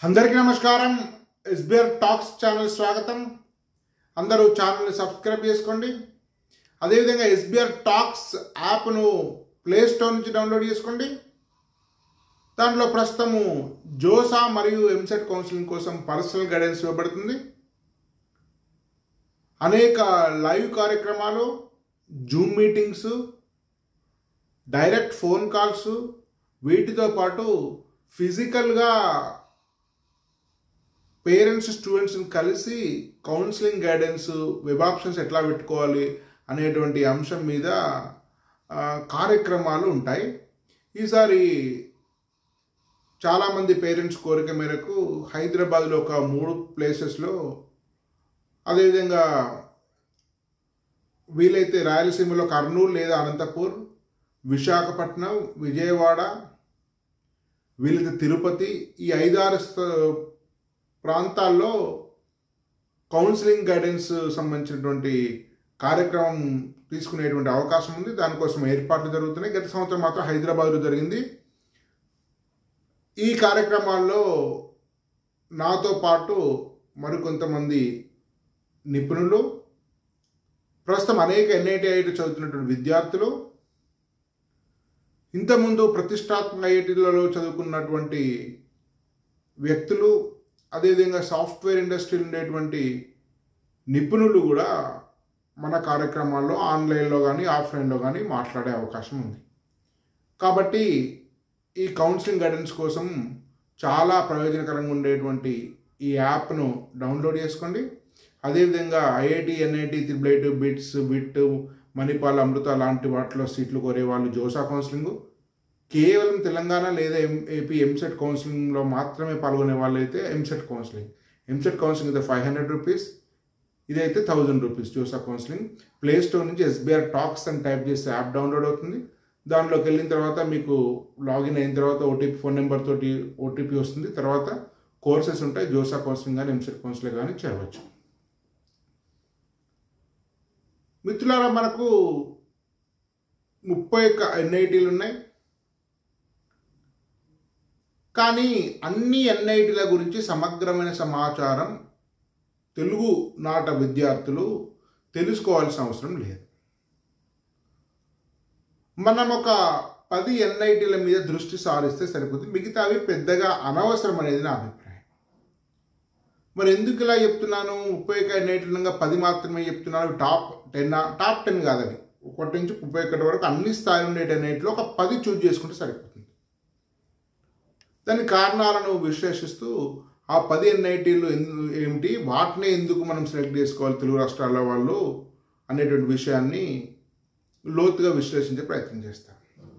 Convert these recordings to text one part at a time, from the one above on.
అందరికీ నమస్కారం SBR talks channel స్వాగతం అందరూ ఛానల్ని సబ్స్క్రైబ్ చేసుకోండి అదేవిధంగా ఎస్బిఆర్ టాక్స్ యాప్ను ప్లే స్టోర్ నుంచి డౌన్లోడ్ చేసుకోండి దాంట్లో ప్రస్తుతము జోసా మరియు ఎంసెట్ కౌన్సిలింగ్ కోసం పర్సనల్ గైడెన్స్ ఇవ్వబడుతుంది అనేక లైవ్ కార్యక్రమాలు Zoom meetings direct phone calls వీటితో పాటు ఫిజికల్గా పేరెంట్స్ స్టూడెంట్స్ని కలిసి కౌన్సిలింగ్ గైడెన్స్ వెబ్ ఆప్షన్స్ ఎట్లా పెట్టుకోవాలి అనేటువంటి అంశం మీద ఆ, కార్యక్రమాలు ఉంటాయి ఈసారి చాలామంది పేరెంట్స్ కోరిక మేరకు హైదరాబాద్లో ఒక మూడు ప్లేసెస్లో అదేవిధంగా వీలైతే రాయలసీమలో కర్నూలు లేదా అనంతపూర్ విశాఖపట్నం విజయవాడ వీలైతే తిరుపతి ఈ ఐదారు స్థ- ప్రాంతాల్లో కౌన్సిలింగ్ గైడెన్స్ సంబంధించినటువంటి కార్యక్రమం తీసుకునేటువంటి అవకాశం ఉంది దానికోసం ఏర్పాట్లు జరుగుతున్నాయి గత సంవత్సరం మాత్రం హైదరాబాద్లో జరిగింది ఈ కార్యక్రమాల్లో నాతో పాటు మరికొంతమంది నిపుణులు ప్రస్తుతం అనేక ఎన్ఐటి ఐఐటి చదువుతున్నటువంటి విద్యార్థులు ఇంతకుముందు ప్రతిష్టాత్మక ఐఐటీలలో చదువుకున్నటువంటి వ్యక్తులు అదేవిధంగా సాఫ్ట్వేర్ ఇండస్ట్రీలో ఉండేటువంటి నిపుణులు కూడా మన కార్యక్రమాల్లో ఆన్లైన్లో కానీ ఆఫ్లైన్లో కానీ మాట్లాడే అవకాశం ఉంది కాబట్టి ఈ కౌన్సిలింగ్ గైడెన్స్ కోసం చాలా ప్రయోజనకరంగా ఉండేటువంటి ఈ యాప్ను డౌన్లోడ్ చేసుకోండి అదేవిధంగా IIT NIT triple BITS BIT Manipal Amrita లాంటి వాటిలో సీట్లు కోరే వాళ్ళు జోసా కౌన్సిలింగ్ కేవలం తెలంగాణ లేదా ఎం ఏపీ ఎంసెట్ కౌన్సిలింగ్లో మాత్రమే పాల్గొనే వాళ్ళైతే ఎంసెట్ కౌన్సిలింగ్ ఎంసెట్ కౌన్సిలింగ్ అయితే ఫైవ్ హండ్రెడ్ రూపీస్ ఇదైతే thousand rupees JoSAA counselling play store నుంచి ఎస్బీఆర్ టాక్స్ అని టైప్ చేస్తే యాప్ డౌన్లోడ్ అవుతుంది దానిలోకి వెళ్ళిన తర్వాత మీకు లాగిన్ అయిన తర్వాత ఓటీపీ ఫోన్ నెంబర్ తోటి ఓటీపీ వస్తుంది తర్వాత కోర్సెస్ ఉంటాయి జోసా కౌన్సిలింగ్ కానీ ఎంసెట్ కౌన్సిలింగ్ కానీ చేరవచ్చు మిత్రులారా మనకు ముప్పై ఒక్క ఎన్ఐటీలు ఉన్నాయి కానీ అన్ని ఎన్ఐటీల గురించి సమగ్రమైన సమాచారం తెలుగు నాట విద్యార్థులు తెలుసుకోవాల్సిన అవసరం లేదు మనం ఒక పది ఎన్ఐటీల మీద దృష్టి సారిస్తే సరిపోతుంది మిగతావి పెద్దగా అనవసరం అనేది నా అభిప్రాయం మరి ఎందుకు ఇలా చెప్తున్నాను ముప్పై ఒక్క ఎన్ఐటీలుగా పది మాత్రమే చెప్తున్నాను టాప్ టెన్ టాప్ టెన్ కాదు అవి ఒకటి నుంచి ముప్పై ఒకటి వరకు అన్ని స్థాయిలు ఉండే ఎన్ఐటీలో ఒక పది చూజ్ చేసుకుంటే సరిపోతుంది దాని కారణాలను విశ్లేషిస్తూ ఆ పది ఎన్ఐటీలు ఎందు ఏమిటి వాటినే ఎందుకు మనం సెలెక్ట్ చేసుకోవాలి తెలుగు రాష్ట్రాల వాళ్ళు అనేటువంటి విషయాన్ని లోతుగా విశ్లేషించే ప్రయత్నం చేస్తాం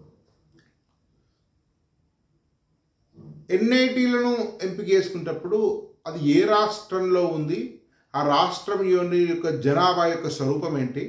ఎన్ఐటీలను ఎంపిక చేసుకునేటప్పుడు అది ఏ రాష్ట్రంలో ఉంది ఆ రాష్ట్రం యొని- యొక్క జనాభా యొక్క స్వరూపం ఏంటి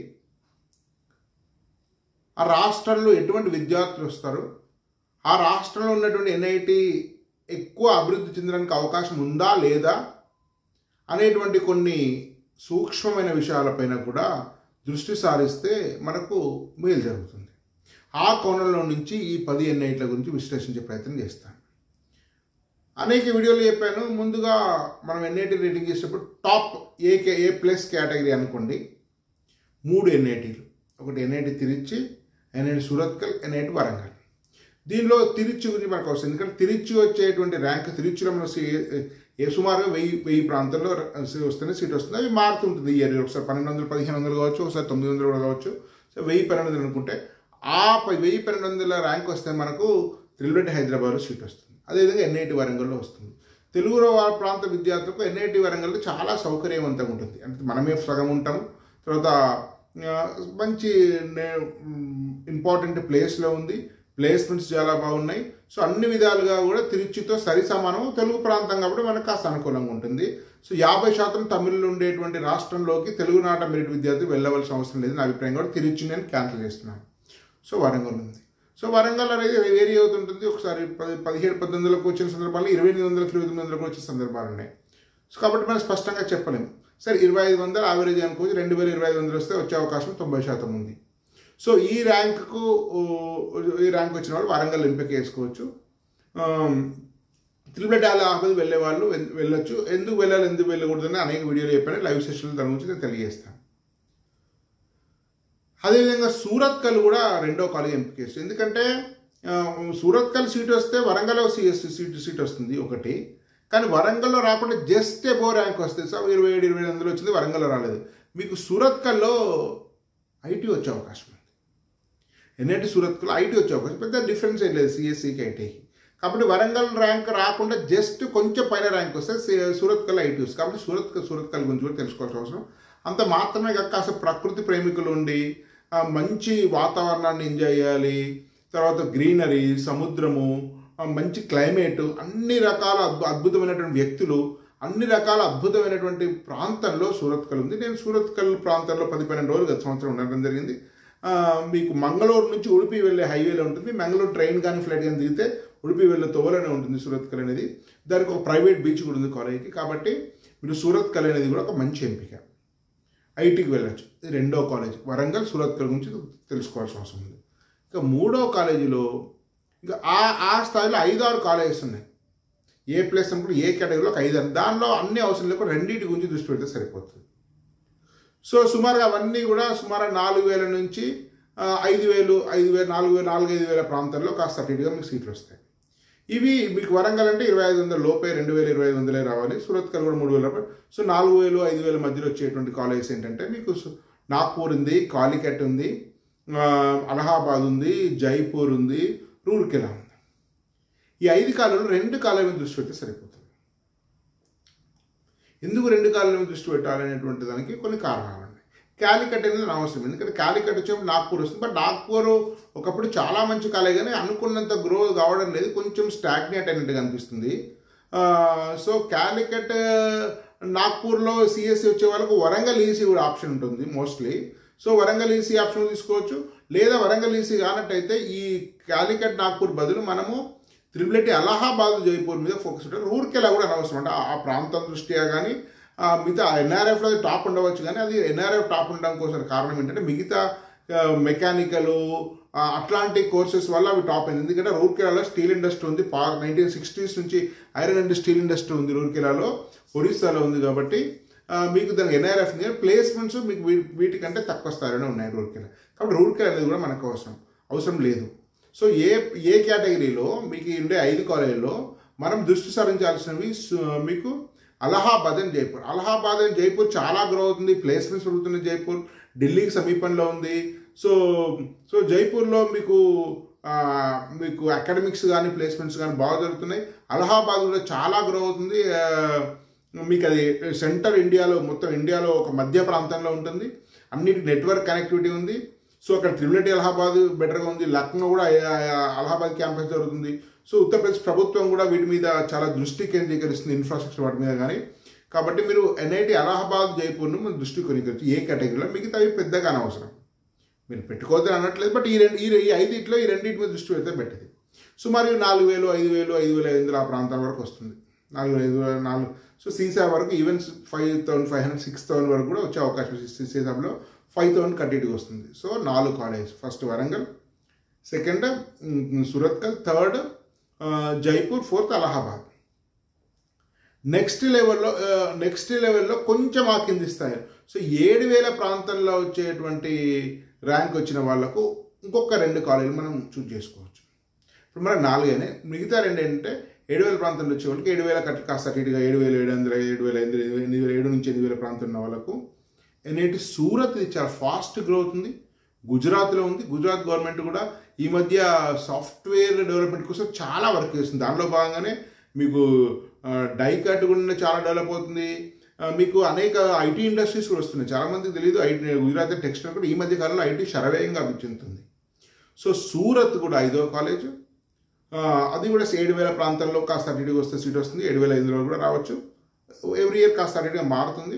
ఆ రాష్ట్రంలో ఎటువంటి విద్యార్థులు వస్తారు ఆ రాష్ట్రంలో ఉన్నటువంటి ఎన్ఐటి ఎక్కువ అభివృద్ధి చెందడానికి అవకాశం ఉందా లేదా అనేటువంటి కొన్ని సూక్ష్మమైన విషయాలపైన కూడా దృష్టి సారిస్తే మనకు మేలు జరుగుతుంది ఆ కోణంలో నుంచి ఈ పది ఎన్ఐట్ల గురించి విశ్లేషించే ప్రయత్నం చేస్తాను అనేక వీడియోలు చెప్పాను ముందుగా మనం ఎన్ఐటి రేటింగ్ చేసేటప్పుడు టాప్ ఏ కే- ఏ ప్లస్ కేటగిరీ అనుకోండి మూడు ఎన్ఐటీలు ఒకటి NIT Trichy NIT Surathkal NIT Warangal దీనిలో తిరుచి గురించి మనకు వస్తుంది ఎందుకంటే తిరుచి వచ్చేటువంటి ర్యాంక్ తిరుచిలో మన ఏ సుమారుగా వెయ్యి వెయ్యి ప్రాంతాల్లో వస్తేనే సీట్ వస్తుంది అవి మారుతుంటుంది ఇయర్ ఒకసారి పన్నెండు వందలు పదిహేను వందలు కావచ్చు ఒకసారి తొమ్మిది వందలు కూడా కావచ్చు సో వెయ్యి పన్నెండు వందలు అనుకుంటే ఆ ప- వెయ్యి పన్నెండు వందల ర్యాంక్ వస్తే మనకు త్రిల్బెట్ హైదరాబాద్లో సీట్ వస్తుంది అదేవిధంగా ఎన్ఐటి వరంగల్లో వస్తుంది తెలుగు రా- ప్రాంత విద్యార్థులకు ఎన్ఐటి వరంగల్లో చాలా సౌకర్యవంతంగా ఉంటుంది అంటే మనమే సగం ఉంటాము తర్వాత ఆ, మంచి ఇంపార్టెంట్ ప్లేస్లో ఉంది ప్లేస్మెంట్స్ చాలా బాగున్నాయి సో అన్ని విధాలుగా కూడా తిరుచితో సరి సమానం తెలుగు ప్రాంతం కాబట్టి మనకు కాస్త అనుకూలంగా ఉంటుంది సో యాభై శాతం తమిళ్ ఉండేటువంటి రాష్ట్రంలోకి తెలుగునాట మెరిట్ విద్యార్థి వెళ్ళవలసిన అవసరం లేదు నా అభిప్రాయం కూడా తిరుచి నేను క్యాన్సిల్ చేస్తున్నాను సో వరంగల్ ఉంది సో వరంగల్ అనేది వేరీ అవుతుంటుంది ఒకసారి పది పదిహేడు పద్దెనిమిది వందలకు వచ్చిన సందర్భాలు ఇరవై ఎనిమిది వందలకు ఇరవై తొమ్మిది వందలకు వచ్చిన సందర్భాలు ఉన్నాయి సో కాబట్టి మనం స్పష్టంగా చెప్పలేము సరే ఇరవై ఐదు వందలు యావరేజ్ అనుకోవచ్చు రెండు వేల ఇరవై ఐదు వందలు వస్తే వచ్చే అవకాశం తొంభై శాతం ఉంది సో ఈ ర్యాంకుకు ఓ, ఈ ర్యాంక్ వచ్చిన వాళ్ళు వరంగల్ ఎంపిక చేసుకోవచ్చు ఆమ్, త్రిపుల్ అలహాబాద్ వెళ్ళే వాళ్ళు వెన్- వెళ్ళొచ్చు ఎందుకు వెళ్ళాలి ఎందుకు వెళ్ళకూడదని అనేక వీడియోలు చెప్పాను లైవ్ సెషన్లో దాని గురించి నేను తెలియజేస్తాను అదేవిధంగా సూరత్కల్ కూడా రెండో కాలేజ్ ఎంపిక చేస్తుంది ఎందుకంటే ఆ, సూరత్కల్ సీట్ వస్తే వరంగల్లో సిఎస్ సీట్ సీట్ వస్తుంది ఒకటి కానీ వరంగల్లో రాకుండా జస్ట్ ఎబో ర్యాంక్ వస్తుంది సో ఇరవై ఏడు ఇరవై ఎనిమిదిలో వచ్చింది వరంగల్లో రాలేదు మీకు సూరత్కల్లో ఐటీ వచ్చే అవకాశం ఉంది ఎన్ఐటి సూరత్కల్లో ఐటీ వచ్చే అవకాశం పెద్ద డిఫరెన్స్ ఏం లేదు సిఎస్సికి ఐటీకి కాబట్టి వరంగల్ ర్యాంక్ రాకుండా జస్ట్ కొంచెం పైన ర్యాంక్ వస్తే సి- సూరత్కల్ ఐటీ వస్తుంది కాబట్టి సూరత్ సూరత్కల్ గురించి కూడా తెలుసుకోవాల్సిన అవసరం అంత మాత్రమే కాక కాస్త ప్రకృతి ప్రేమికులు ఉండి ఆ, మంచి వాతావరణాన్ని ఎంజాయ్ చేయాలి తర్వాత గ్రీనరీ సముద్రము ఆ, మంచి క్లైమేట్ అన్ని రకాల అద్భు- అద్భుతమైనటువంటి వ్యక్తులు అన్ని రకాల అద్భుతమైనటువంటి ప్రాంతంలో సూరత్కల్ ఉంది నేను సూరత్కల్ ప్రాంతంలో పది పన్నెండు రోజులు గత సంవత్సరం ఉండడం జరిగింది ఆ, మీకు మంగళూరు నుంచి ఉడిపి వెళ్ళే హైవేలో ఉంటుంది మంగళూరు ట్రైన్ కానీ ఫ్లైట్ కానీ దిగితే ఉడిపి వెళ్ళే తోవలోనే ఉంటుంది సూరత్కల్ అనేది దానికి ఒక ప్రైవేట్ బీచ్ కూడా ఉంది కాలేజీకి కాబట్టి మీరు సూరత్కల్ అనేది కూడా ఒక మంచి ఎంపిక ఐటీకి వెళ్ళొచ్చు ఇది రెండో కాలేజ్ వరంగల్ సూరత్కల్ గురించి తెలుసుకోవాల్సిన అవసరం ఉంది ఇక మూడో కాలేజీలో ఇంకా ఆ ఆ స్థాయిలో ఐదు ఆరు కాలేజెస్ ఉన్నాయి ఏ ప్లేస్ అనుకుంటే ఏ కేటగిరీలో ఒక ఐదు ఆరు. దానిలో అన్ని అవసరం లేకుండా రెండింటి గురించి దృష్టి పెడితే సరిపోతుంది సో సుమారుగా అవన్నీ కూడా సుమారు నాలుగు వేల నుంచి ఆ, ఐదు వేలు ఐదు వేలు నాలుగు వేలు నాలుగు ఐదు వేల ప్రాంతాల్లో కాస్త అటు ఇటుగా మీకు సీట్లు వస్తాయి ఇవి మీకు వరంగల్ అంటే ఇరవై ఐదు వందల లోపే రెండు వేల ఇరవై ఐదు వందలే రావాలి సూరత్కల్ కూడా మూడు వేల రూపాయలు సో నాలుగు వేలు ఐదు వేల మధ్యలో వచ్చేటువంటి కాలేజెస్ ఏంటంటే మీకు సు- నాగ్పూర్ ఉంది కాలికట్ ఉంది ఆ, అలహాబాద్ ఉంది జైపూర్ ఉంది రూర్కెలా ఉంది ఈ ఐదు కాలంలో రెండు కాలాల మీద దృష్టి పెడితే సరిపోతుంది ఎందుకు రెండు కాలాల మీద దృష్టి పెట్టాలనేటువంటి దానికి కొన్ని కారణాలు ఉన్నాయి క్యాలికట్ అనేది అనవసరం ఎందుకంటే క్యాలికట్ వచ్చేప్పుడు నాగ్పూర్ వస్తుంది బట్ నాగ్పూర్ ఒకప్పుడు చాలా మంచి కాలేజ్ కానీ అనుకున్నంత గ్రో కావడం లేదు కొంచెం స్టాగ్నేట్ అయినట్టుగా అనిపిస్తుంది ఆ, సో క్యాలికట్ నాగ్పూర్లో సిఎస్సి వచ్చే వాళ్ళకు వరంగల్ ఈసీ కూడా ఆప్షన్ ఉంటుంది mostly so Warangal EC option తీసుకోవచ్చు లేదా వరంగల్ ఈసీ కానట్టయితే ఈ క్యాలికట్ నాగ్పూర్ బదులు మనము త్రిబులెటి అలహాబాద్ జైపూర్ మీద ఫోకస్ ఉంటారు ఊరికెలా కూడా అనవసరం అంటే ఆ- ఆ ప్రాంతం దృష్ట్యా కానీ ఆ, మిగతా ఎన్ఆర్ఎఫ్లో టాప్ ఉండవచ్చు కానీ అది ఎన్ఆర్ఎఫ్ టాప్ ఉండడం కోసం కారణం ఏంటంటే మిగతా మెకానికల్ అట్లాంటి కోర్సెస్ వల్ల అవి టాప్ అయింది ఎందుకంటే రూర్కెలాలో స్టీల్ ఇండస్ట్రీ ఉంది పా నైన్టీన్ సిక్స్టీస్ నుంచి ఐరన్ అండ్ స్టీల్ ఇండస్ట్రీ ఉంది రూర్కెలాలో ఒరిస్సాలో ఉంది కాబట్టి ఆ, మీకు దానికి ఎన్ఆర్ఎఫ్ ఉంది ప్లేస్మెంట్స్ మీకు వీ- వీటికంటే తక్కువ స్థాయిలోనే ఉన్నాయి రూర్కెలా కాబట్టి రూర్కెలా అనేది కూడా మనకు అవసరం అవసరం లేదు సో ఏ ఏ కేటగిరీలో మీకు ఉండే ఐదు కాలేజీల్లో మనం దృష్టి సారించాల్సినవి సు- మీకు అలహాబాద్ అండ్ జైపూర్ అలహాబాద్ అండ్ జైపూర్ చాలా గ్రో అవుతుంది ప్లేస్మెంట్స్ పెరుగుతుంది జైపూర్ ఢిల్లీకి సమీపంలో ఉంది సో సో జైపూర్లో మీకు ఆ, మీకు అకాడమిక్స్ కానీ ప్లేస్మెంట్స్ కానీ బాగా జరుగుతున్నాయి అలహాబాద్ కూడా చాలా గ్రో అవుతుంది ఆ, మీకు అది సెంటర్ ఇండియాలో మొత్తం ఇండియాలో ఒక మధ్య ప్రాంతంలో ఉంటుంది అన్నిటి నెట్వర్క్ కనెక్టివిటీ ఉంది సో అక్కడ త్రిబులటి అలహాబాద్ బెటర్గా ఉంది లక్నో కూడా ఆ, ఆ, అలహాబాద్ క్యాంపస్ జరుగుతుంది సో ఉత్తరప్రదేశ్ ప్రభుత్వం కూడా వీటి మీద చాలా దృష్టి కేంద్రీకరిస్తుంది ఇన్ఫ్రాస్ట్రక్చర్ వాటి మీద కానీ కాబట్టి మీరు ఎన్ఐటి అలహాబాద్ జైపూర్ను మీరు దృష్టి కేంద్రీకరించి ఏ కేటగిరీలో మిగతావి పెద్దగా అనవసరం మీరు పెట్టుకోవద్దని అనట్లేదు బట్ ఈ రెండు ఈ ఈ ఐదింట్లో ఈ రెండింటి మీద దృష్టి పెడితే బెట్టది సుమారు నాలుగు వేలు ఐదు వేలు ఐదు వేల ఐదు వందల ఆ ప్రాంతాల వరకు వస్తుంది నాలుగు వేల ఐదు వేల నాలుగు సో సీసా వరకు even five thousand five hundred six thousand వరకు కూడా వచ్చే అవకాశం ఉంది సీసాలో ఫైవ్ థౌసండ్ కట్టిటికి వస్తుంది సో నాలుగు college first Warangal second Surathkal third Jaipur fourth Allahabad next లెవెల్లో నెక్స్ట్ లెవెల్లో కొంచెం ఆ కింది స్థాయి సో ఏడు వేల ప్రాంతంలో వచ్చేటువంటి ర్యాంక్ వచ్చిన వాళ్ళకు ఇంకొక రెండు కాలేజీలు మనం చూజ్ చేసుకోవచ్చు ఇప్పుడు మనకు నాలుగేనే మిగతా రెండు ఏంటంటే ఏడు వేల ప్రాంతంలో వచ్చే వాళ్ళకి ఏడు వేల కట్ట కాస్త అటు ఇటుగా ఏడు వేల ఏడు వందల ఏడు వేల ఎనిమిది ఎనిమిది వేల ఏడు నుంచి ఎనిమిది వేల ప్రాంతం ఉన్న వాళ్ళకు ఎన్ఐటి సూరత్ ఇది చాలా ఫాస్ట్ గ్రోత్ ఉంది గుజరాత్లో ఉంది గుజరాత్ గవర్నమెంట్ కూడా ఈ మధ్య సాఫ్ట్వేర్ డెవలప్మెంట్ కోసం చాలా వర్క్ చేస్తుంది దానిలో భాగంగానే మీకు డైకట్ కూడా చాలా డెవలప్ అవుతుంది ఆ, మీకు అనేక ఐటీ ఇండస్ట్రీస్ కూడా వస్తున్నాయి చాలామందికి తెలియదు ఐటీ గుజరాత్ టెక్స్టైల్ కూడా ఈ మధ్య కాలంలో ఐటీ శరవేగంగా అభివృద్ధి చెందుతుంది సో సూరత్ కూడా ఐదో కాలేజ్ ఆ, అది కూడా ఏడు వేల ప్రాంతంలో కాస్త అటు ఇటుగా వస్తే సీట్ వస్తుంది ఏడు వేల ఐదు వందలు కూడా రావచ్చు ఎవ్రీ ఇయర్ కాస్త అటు ఇటుగా మారుతుంది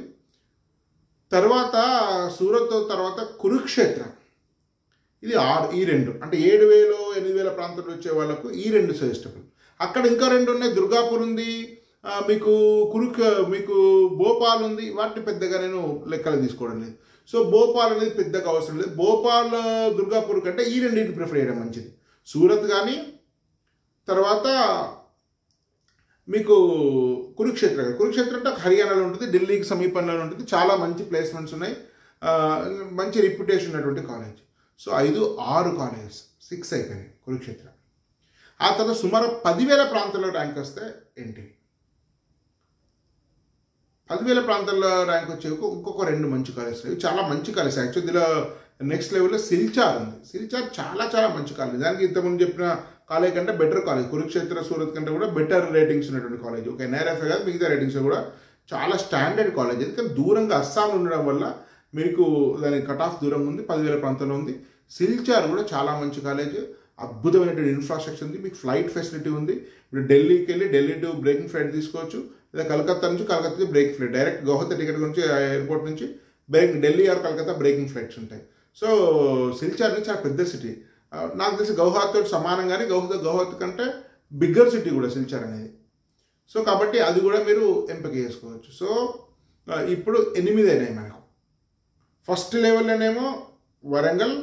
తర్వాత సూరత్ తర్వాత కురుక్షేత్రం ఇది ఆరు ఈ రెండు అంటే ఏడు వేలు ఎనిమిది వేల ప్రాంతంలో వచ్చే వాళ్ళకు ఈ రెండు సజెస్టబుల్ అక్కడ ఇంకా రెండు ఉన్నాయి దుర్గాపూర్ ఉంది ఆ, మీకు కురుక్ మీకు భోపాల్ ఉంది వాటిని పెద్దగా నేను లెక్కలు తీసుకోవడం లేదు సో భోపాల్ అనేది పెద్దగా అవసరం లేదు భోపాల్ దుర్గాపూర్ కంటే ఈ రెండింటిని ప్రిఫర్ చేయడం మంచిది సూరత్ కానీ తర్వాత మీకు కురుక్షేత్ర కురుక్షేత్ర అంటే హర్యానాలో ఉంటుంది ఢిల్లీకి సమీపంలో ఉంటుంది చాలా మంచి ప్లేస్మెంట్స్ ఉన్నాయి ఆ, మంచి రిప్యుటేషన్ ఉన్నటువంటి కాలేజ్ సో ఐదు ఆరు కాలేజెస్ సిక్స్ అయిపోయినాయి కురుక్షేత్ర ఆ తర్వాత సుమారు పదివేల ప్రాంతాల్లో ర్యాంక్ వస్తే ఏంటి పదివేల ప్రాంతాల్లో ర్యాంక్ వచ్చే ఇంకొక రెండు మంచి కాలేజెస్ ఇవి చాలా మంచి కాలేజ్ యాక్చువల్లీ దీనిలో నెక్స్ట్ లెవెల్లో సిల్చార్ ఉంది సిల్చార్ చాలా చాలా మంచి కాలేజ్ దానికి ఇంతకుముందు చెప్పిన కాలేజ్ కంటే బెటర్ కాలేజ్ కురుక్షేత్ర సూరత్ కంటే కూడా బెటర్ రేటింగ్స్ ఉన్నటువంటి కాలేజ్ ఒక ఎన్ఆర్ఎఫ్ కాదు మిగతా రేటింగ్స్ కూడా చాలా స్టాండర్డ్ కాలేజ్ ఎందుకంటే దూరంగా అస్సాం ఉండడం వల్ల మీకు దాని కట్ ఆఫ్ దూరంగా ఉంది పదివేల ప్రాంతంలో ఉంది సిల్చార్ కూడా చాలా మంచి కాలేజ్ అద్భుతమైనటువంటి ఇన్ఫ్రాస్ట్రక్చర్ ఉంది మీకు ఫ్లైట్ ఫెసిలిటీ ఉంది ఇప్పుడు ఢిల్లీకి వెళ్ళి ఢిల్లీ టు బ్రేకింగ్ ఫ్లైట్ తీసుకోవచ్చు లేదా కలకత్తా నుంచి Calcutta break flight direct Guwahati ticket గురించి ఎయిర్పోర్ట్ నుంచి break Delhi or Calcutta breaking flights ఉంటాయి సో సిల్చార్ నుంచి చాలా పెద్ద సిటీ నాకు తెలిసి గౌహతితో సమానంగానే గౌహతి గౌహతి కంటే బిగ్గర్ సిటీ కూడా సిల్చార్ అనేది సో కాబట్టి అది కూడా మీరు ఎంపిక చేసుకోవచ్చు సో ఆ, ఇప్పుడు ఎనిమిది అయినాయి మనకు ఫస్ట్ లెవెల్లోనేమో వరంగల్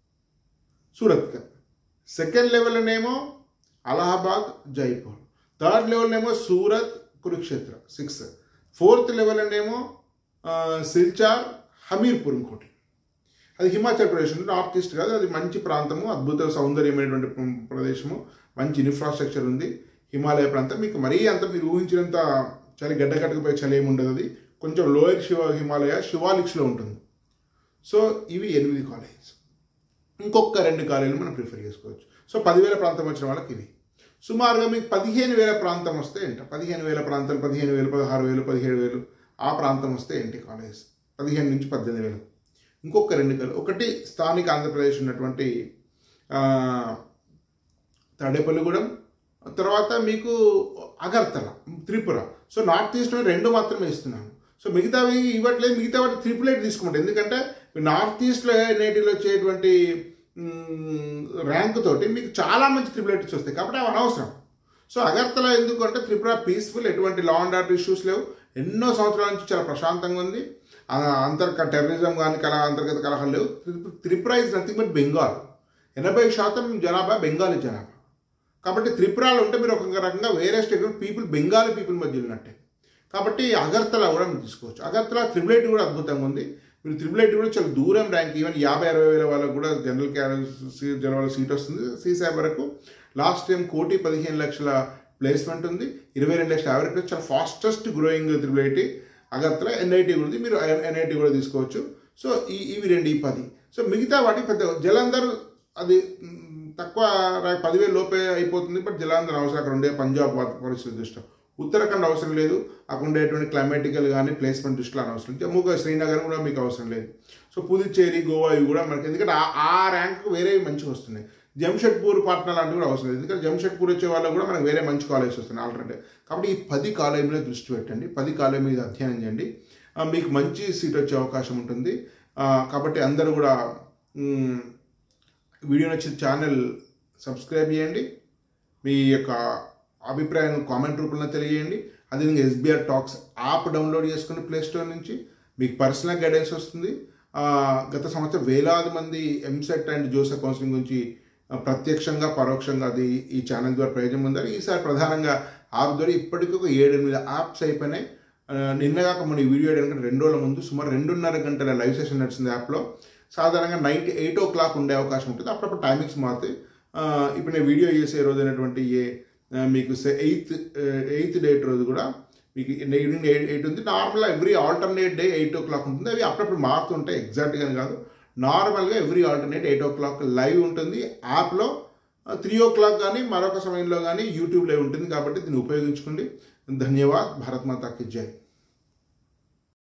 సూరత్ సెకండ్ లెవెల్లోనేమో అలహాబాద్ జైపూర్ థర్డ్ లెవెల్నేమో సూరత్ కురుక్షేత్ర సిక్స్ ఫోర్త్ లెవెల్లోనేమో ఆ, సిల్చార్ హమీర్పూర్ ఇంకోటి అది హిమాచల్ ప్రదేశ్ ఉంది నార్త్ ఈస్ట్ కాదు అది మంచి ప్రాంతము అద్భుత సౌందర్యమైనటువంటి ప్ర- ప్రదేశము మంచి ఇన్ఫ్రాస్ట్రక్చర్ ఉంది హిమాలయ ప్రాంతం మీకు మరీ అంత మీరు ఊహించినంత చలి గడ్డ కట్టుకుపోయే చలి ఏమి ఉండదు అది కొంచెం లోయర్ శివ హిమాలయ శివాలిక్స్లో ఉంటుంది సో ఇవి ఎనిమిది కాలేజెస్ ఇంకొక రెండు కాలేజీలు మనం ప్రిఫర్ చేసుకోవచ్చు సో పదివేల ప్రాంతం వచ్చిన వాళ్ళకి ఇవి సుమారుగా మీకు పదిహేను వేల ప్రాంతం వస్తే ఏంట పదిహేను వేల ప్రాంతాలు పదిహేను వేలు పదహారు వేలు పదిహేడు వేలు ఆ ప్రాంతం వస్తే ఏంటి కాలేజ్ పదిహేను నుంచి పద్దెనిమిది వేలు ఇంకొక రెండు కాలేజ్ ఒకటి స్థానిక ఆంధ్రప్రదేశ్ ఉన్నటువంటి ఆ, తాడేపల్లిగూడెం తర్వాత మీకు అగర్తల త్రిపుర సో నార్త్ ఈస్ట్లో రెండు మాత్రమే ఇస్తున్నాను సో మిగతావి ఇవ్వట్లేదు మిగతా వాటి త్రిపుల్ ఎయిట్ తీసుకోమంటే ఎందుకంటే నార్త్ ఈస్ట్లో నేటిలో వచ్చేటువంటి మ్, ర్యాంక్ తోటి మీకు చాలా మంచి త్రిపుల్ ఎయిట్స్ వస్తాయి కాబట్టి అవి అనవసరం సో అగర్తల ఎందుకు అంటే త్రిపుర పీస్ఫుల్ ఎటువంటి లా అండ్ ఆర్డర్ ఇష్యూస్ లేవు ఎన్నో సంవత్సరాల నుంచి చాలా ప్రశాంతంగా ఉంది ఆ అంతర్గత టెర్రరిజం కానీ కల అంతర్గత కలహాలు లేవు త్రిపు- Tripura is nothing but Bengal ఎనభై శాతం జనాభా బెంగాలీ జనాభా కాబట్టి త్రిపురలో ఉంటే మీరు ఒక రకంగా వేరే స్టేట్ పీపుల్ బెంగాలీ పీపుల్ మధ్య ఉన్నట్టే కాబట్టి అగర్తల కూడా మీరు తీసుకోవచ్చు అగర్తల త్రిబుల్ ఐటీ కూడా అద్భుతంగా ఉంది మీరు త్రిబుల్ ఐటీ కూడా చాలా దూరం ర్యాంక్ ఈవెన్ యాభై అరవై వేల వాళ్ళకు కూడా జనరల్ క్యాడర్ జనరల్ సీట్ వస్తుంది సీసాబ్ వరకు లాస్ట్ టైం కోటి పదిహేను లక్షల ప్లేస్మెంట్ ఉంది ఇరవై రెండు లక్షల యావరేజ్ చాలా fastest growing triple IT Agartala NIT కూడా ఉంది మీరు ఎన్ఐటి కూడా తీసుకోవచ్చు సో ఈ ఇవి రెండు ఈ పది సో మిగతా వాటి పెద్ద జలంధర్ అది మ్, తక్కువ రా- పదివేల లోపే అయిపోతుంది బట్ జలాంధ్ర అవసరం అక్కడ ఉండే పంజాబ్ వాటి పరిస్థితి దృష్ట్యా ఉత్తరాఖండ్ అవసరం లేదు అక్కడ ఉండేటువంటి క్లైమాటికల్ కానీ ప్లేస్మెంట్ దృష్టిలో అనవసరం లేదు జమ్మూ కాశ్మీర్ శ్రీనగర్ కూడా మీకు అవసరం లేదు సో పుదుచ్చేరి గోవా ఇవి కూడా మనకి ఎందుకంటే ఆ- ఆ ర్యాంక్ వేరే మంచిగా వస్తున్నాయి జంషెడ్పూర్ పాట్నా లాంటివి కూడా అవసరం లేదు ఎందుకంటే జంషెడ్పూర్ వచ్చే వాళ్ళకు కూడా మనకు వేరే మంచి కాలేజెస్ వస్తున్నాయి ఆల్రెడీ కాబట్టి ఈ పది కాలేజ్ మీద దృష్టి పెట్టండి పది కాలేజ్ మీద అధ్యయనం చేయండి ఆ, మీకు మంచి సీట్ వచ్చే అవకాశం ఉంటుంది ఆ, కాబట్టి అందరూ కూడా మ్, వీడియో నచ్చిన ఛానల్ సబ్స్క్రైబ్ చేయండి మీ యొక్క అభిప్రాయాన్ని కామెంట్ రూపంలో తెలియజేయండి అదేవిధంగా ఎస్బీఆర్ టాక్స్ యాప్ డౌన్లోడ్ చేసుకుని ప్లే స్టోర్ నుంచి మీకు పర్సనల్ గైడెన్స్ వస్తుంది ఆ, గత సంవత్సరం వేలాది మంది ఎంసెట్ అండ్ జోసెఫ్ కౌన్సిలింగ్ గురించి ఆ, ప్రత్యక్షంగా పరోక్షంగా అది ఈ ఛానల్ ద్వారా ప్రయోజనం ఉందని ఈసారి ప్రధానంగా యాప్ ద్వారా ఇప్పటికీ ఒక ఏడెనిమిది యాప్స్ అయిపోయినాయి ఆ, నిన్నగాక మన ఈ వీడియో వేయడానికి రెండు రోజుల ముందు సుమారు రెండున్నర గంటల లైవ్ సెషన్ నడిచింది యాప్లో సాధారణంగా నైట్ ఎయిట్ ఓ క్లాక్ ఉండే అవకాశం ఉంటుంది అప్పుడప్పుడు టైమింగ్స్ మారుతాయి ఆ, ఇప్పుడు నేను వీడియో చేసే రోజు అయినటువంటి ఏ ఆ, మీకు ఎయిత్ ఎయిత్ డేట్ రోజు కూడా మీకు ఈవినింగ్ ఎయిట్ ఎయిట్ ఉంది నార్మల్గా every alternate day eight o'clock ఉంటుంది అవి అప్పుడప్పుడు మారుతుంటాయి ఎగ్జాక్ట్గా కాదు నార్మల్గా every alternate eight o'clock live ఉంటుంది యాప్లో త్రీ ఓ క్లాక్ కానీ మరొక సమయంలో కానీ యూట్యూబ్లో ఉంటుంది కాబట్టి దీన్ని ఉపయోగించుకోండి ధన్యవాద్ భారత్ మాతాకి జై